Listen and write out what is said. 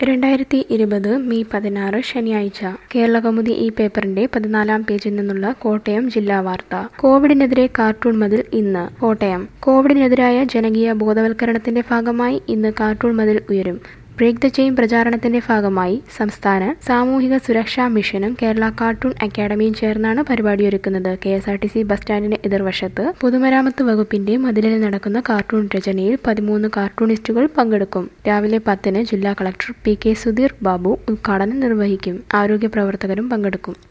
രണ്ടായിരത്തി ഇരുപത് മെയ് പതിനാറ് ശനിയാഴ്ച കേരളകൗമുദി ഈ പേപ്പറിന്റെ പതിനാലാം പേജിൽ നിന്നുള്ള കോട്ടയം ജില്ലാ വാർത്ത കോവിഡിനെതിരെ കാർട്ടൂൺ മതിൽ ഇന്ന് കോട്ടയം കോവിഡിനെതിരായ ജനകീയ ബോധവൽക്കരണത്തിന്റെ ഭാഗമായി ഇന്ന് കാർട്ടൂൺ മതിൽ ഉയരും ബ്രേക്ക് ദ ചെയിൻ പ്രചാരണത്തിന്റെ ഭാഗമായി സംസ്ഥാന സാമൂഹിക സുരക്ഷാ മിഷനും കേരള കാർട്ടൂൺ അക്കാദമിയും ചേർന്നാണ് പരിപാടിയൊരുക്കുന്നത് K S R T C bus സ്റ്റാൻഡിന് എതിർവശത്ത് പൊതുമരാമത്ത് വകുപ്പിന്റെ മതിലിൽ നടക്കുന്ന കാർട്ടൂൺ രചനയിൽ പതിമൂന്ന് കാർട്ടൂണിസ്റ്റുകൾ പങ്കെടുക്കും രാവിലെ പത്തിന് ജില്ലാ collector P K Sudheer Babu ഉദ്ഘാടനം നിർവഹിക്കും ആരോഗ്യ പ്രവർത്തകരും പങ്കെടുക്കും